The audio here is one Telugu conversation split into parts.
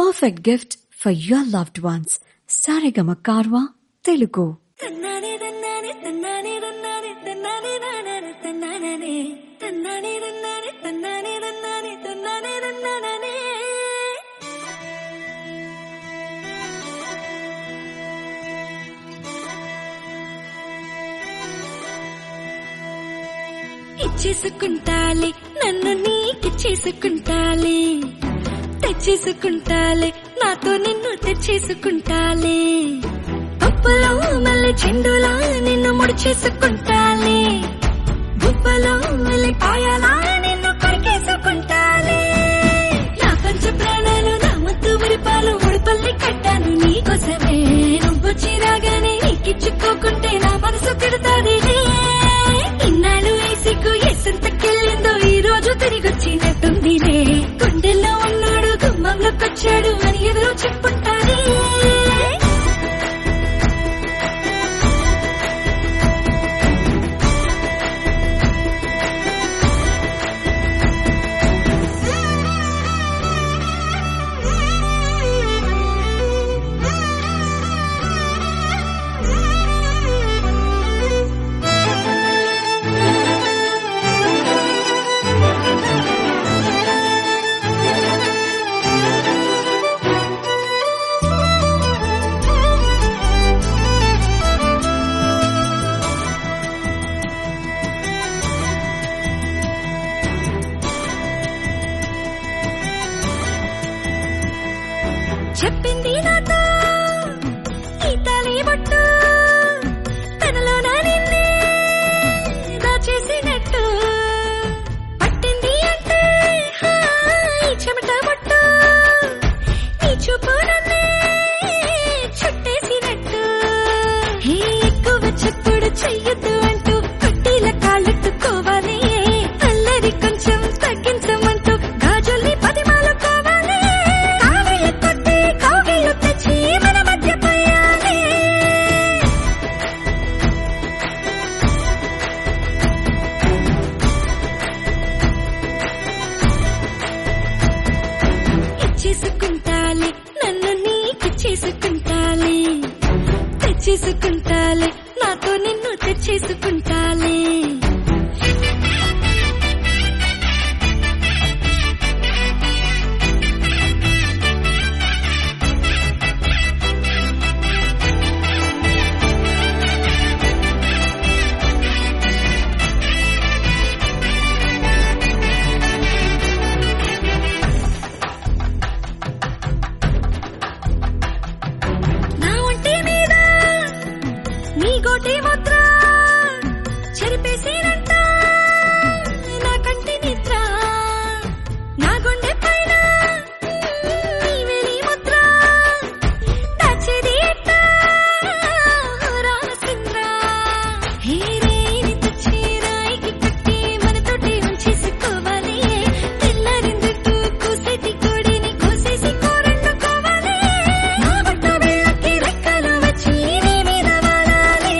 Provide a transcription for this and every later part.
perfect gift for your loved ones. Sarigama Karwa Telugu. తన్నానే తన్నానే తన్నానే తన్నానే తన్నానే నానానే తన్నానే తన్నానే తన్నానే తన్నానే తన్నానే తన్నానే తన్నానే ఇచ్చేసుకుంటాలే నన్ను నీకిచ్చేసుకుంటాలే తెచ్చేసుకుంటాలే నాతో నిన్ను తెచ్చేసుకుంటాలే కప్పులో మళ్ళీ చెండులా నిన్ను ముడిచేసుకుంటాలే గుప్పలో మళ్ళీ పాయలా నిన్ను కొరికేసుకుంటాలే నా పంచ ప్రాణాలు నా ముద్దు మురిపాలు ముడిపల్లి కట్టాను నీకోసమే నువ్వు చిరాగానే నీకిచ్చుకోకుంటే నా మనసు కిడతాది ఇన్నాళ్ళు వేసికు ఎసంతకెళ్ళిందో ఈ రోజు తిరిగొచ్చినట్టుందిలే గుండెల్లో ఉన్నాడు గుమ్మంలోకొచ్చాడు అని ఎదురు చెప్పుంటారే చెప్పింది నాతో ఈ తలి బొట్టు తనలో నా నిన్నే దాచేసినట్టు పట్టింది అంటే హా, ఈ చెమట బొట్టు నీ చూపు నన్నే చుట్టేసినట్టు హే, ఎక్కువ చెప్పుడు చెయ్యొద్దు అంటూ కట్టీల కాళ్ళెత్తుకోవాలి అల్లరి కొంచెం తగ్గించమంటూ గాజుల్ని పదిమాలుకోవాలి కావిళ్ళు కొట్టి కౌగిళ్ళు తెచ్చి మన మధ్య పోయాలి ఇచ్చేసుకుంటాలే నన్ను నీకిచ్చేసుకుంటాలే తెచ్చేసుకుంటాలే నాతో నిన్ను తెచ్చేసుకుంటాలే నా ఒంటి మీద నీ గోటి ముద్ర చెరిపేసినంత నా కంటి నిద్ర నా గుండె పైన నీ వెలి ముద్ర దాచేది ఎట్టా రాసింద్రా హే రేని తెచ్చి రాయికి కట్టి మనతోటి ఉంచేసుకోవాలి తెల్లారిందట్టు కూసేటి కోడిని కోసేసి కూరండుకోవాలి నా బట్ట వెళ్ళకి రెక్కలు వచ్చి నీ మీద వాడాలి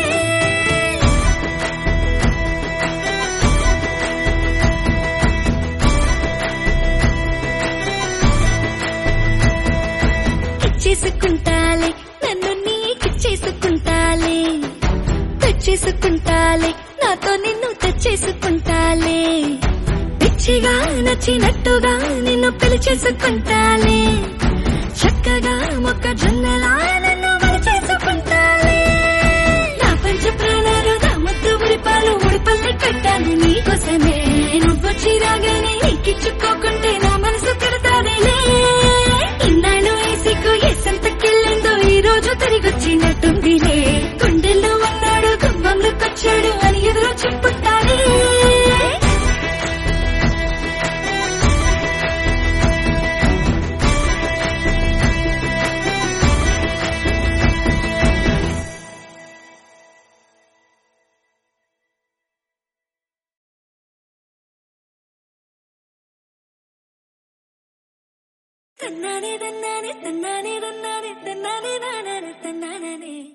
ఇచ్చేసుకుంటాలే నన్ను నీకిచ్చేసుకుంటాలే తెచ్చేసుకుంటాలే నాతో నిన్ను తెచ్చేసుకుంటాలే పిచ్చిగా నచ్చినట్టుగా నిన్ను పిలిచేసుకుంటాలే చక్కగా మొక్కజొన్నలా నన్ను చేసుకుంటాలే నా పంచ ప్రాణాలు నా ముద్దు ఉడిపాలు ఉడిపల్లి కట్టాను నీకోసమే నువ్వు చిరాగానే నీకిచ్చుకోకుంటే నా మనసు కడతాదేలే ఇన్నాళ్ళు వేసికు ఎసంతకెళ్ళిందో ఈ రోజు తిరిగొచ్చినట్టుందిలే గుండెల్లో ఉన్నాడు గుమ్మంలోకొచ్చాడు అని ఎదురు చెప్పుంటాడే తన్నానే తన్నానే తన్నానే తన్నానే తన్నానే నానానే తన్నానే